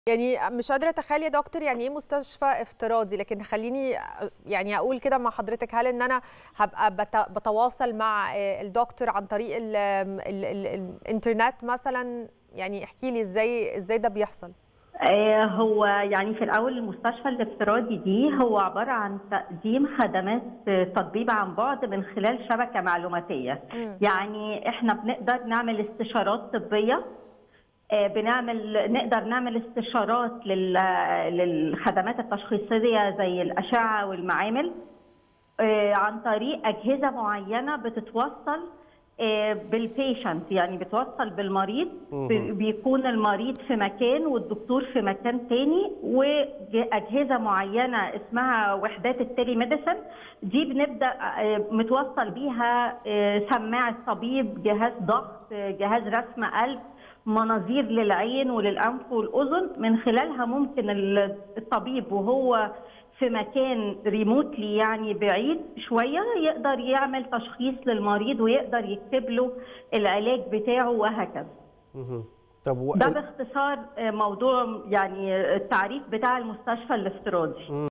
يعني مش قادرة أتخيل يا دكتور يعني إيه مستشفى افتراضي لكن خليني يعني أقول كده مع حضرتك هل إن أنا هبقى بت- بتواصل مع الدكتور عن طريق ال ال ال الإنترنت مثلا يعني احكي لي إزاي إزاي ده بيحصل آه، هو يعني في الأول المستشفى الافتراضي دي هو عبارة عن تقديم خدمات آه، تطبيب عن بعد من خلال شبكة معلوماتية مم. يعني احنا بنقدر نعمل استشارات طبية آه، بنعمل نقدر نعمل استشارات لل- للخدمات التشخيصية زي الأشعة والمعامل آه، عن طريق أجهزة معينة بتتوصل آه، بالبيشنت يعني بتوصل بالمريض ب- بيكون المريض في مكان والدكتور في مكان تاني وأجهزة معينة اسمها وحدات التيلي ميديسن دي بنبدأ آه، متوصل بيها آه، سماعة طبيب جهاز ضغط آه، جهاز رسم قلب مناظير للعين وللأنف والأذن من خلالها ممكن ال- الطبيب وهو في مكان ريموتلي يعني بعيد شوية يقدر يعمل تشخيص للمريض ويقدر يكتب له العلاج بتاعه وهكذا مهم. طب و... ده باختصار آه، موضوع يعني التعريف بتاع المستشفى الافتراضي